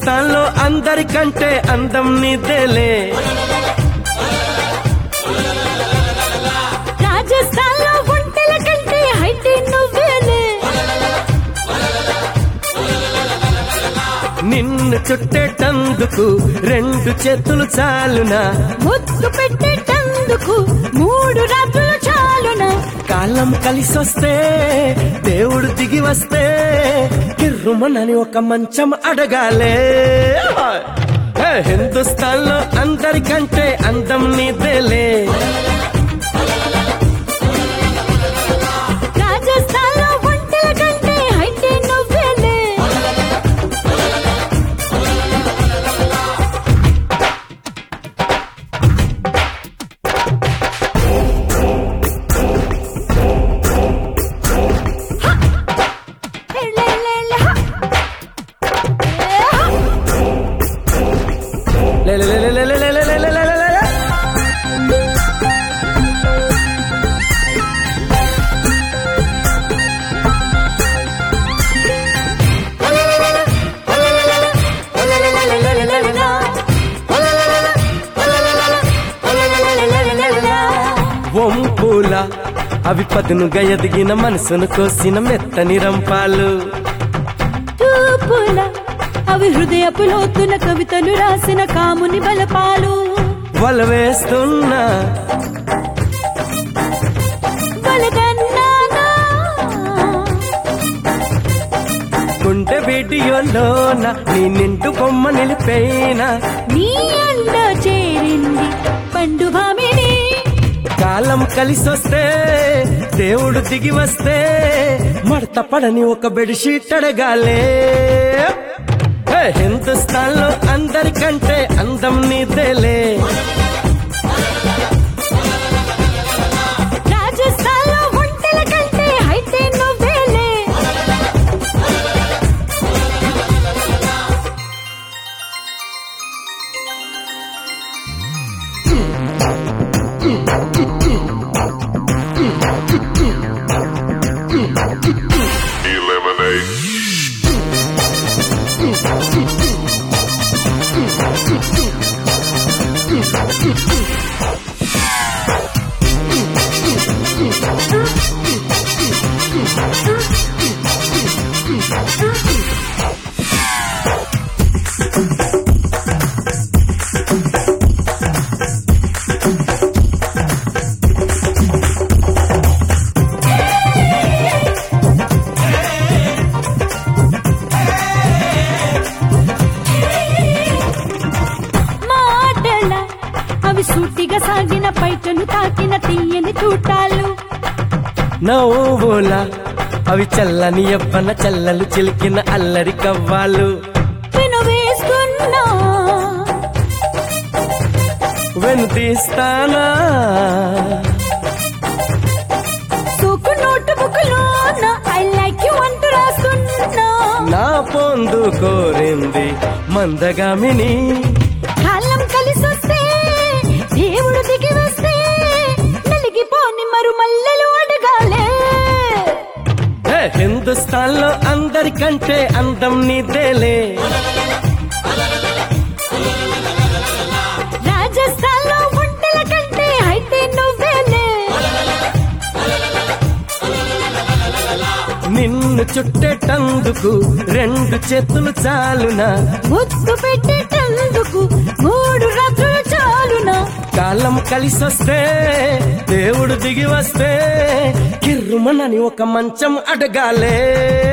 హిందుస్థాన్ లో అందరికంటే అందం నీదేలే రాజస్థాన్ లో ఒంటెల కంటే హైట్ నువ్వేలే నిన్ను చుట్టేటందుకు రెండు చేతులు చాలునా ముద్దు పెట్టేటందుకు మూడు రాత్రులు చాలునా కాలం కలిసొస్తే దేవుడు దిగి వస్తే కిర్రుమనని ఒక మంచం అడగాలే హే, హిందుస్థాన్ లో అందరికంటే అందం నీదేలే రాజస్థాన్ లో ఒంటెల కంటే హైట్ నువ్వేలే లే, లే, లే, హ. ఏ, హ. లే, లే, లే, లే, లే, లే, లే, లే, లే, లే, లే, లే. వంపుల అవి పదునుగా ఎదిగిన మనసును కోసిన మెత్తని రంపాలు చూపుల అవి హృదయపు లోతున కవితలు రాసిన కాముని బలపాలు వల వేస్తున్నా బలగన్నానా గుండె వీడియోలోన నీ నిండు బొమ్మ నిలిపేనా నీ అండ చేరింది పండు భామిని కాలం కలిసొస్తే దేవుడు దిగి వస్తే మడత పడని ఒక బెడ్షీట్ అడగాలే హే, హిందుస్థాన్ లో అందరికంటే అందం నీదేలే రాజస్థాన్ లో ఒంటెల కంటే హైతే నువ్వేలే Eliminate. మాటల అవి సూటిగా సాగిన పైటను తాకిన తీయని చూటాలు నవ్వుల అవి చల్లని ఎవ్వన చల్లలు చిలికిన అల్లరి కవ్వాలు విను వేస్తున్నా వెనుతీస్తానా సోకు నోటు బుక్లోన ఐ లైక్ యు అంటూ రాస్తున్నా నా పొందు కోరింది మందగామిని కాలం కలిసొస్తే దేవుడు దిగి వస్తే నలిగిపోని మరు మల్లెలు అడగాలే హే, హిందుస్థాన్ లో అందరికంటే అందం నీదేలే రాజస్థాన్ లో ఒంటెల కంటే అయితే నువ్వేలే నిన్ను చుట్టేటందుకు రెండు చేతులు చాలునా ముద్దు పెట్టేటందుకు మూడు రాత్రులు చాలునా కాలం కలిసొస్తే దేవుడు దిగి వస్తే కిర్రుమనని ఒక మంచం అడగాలే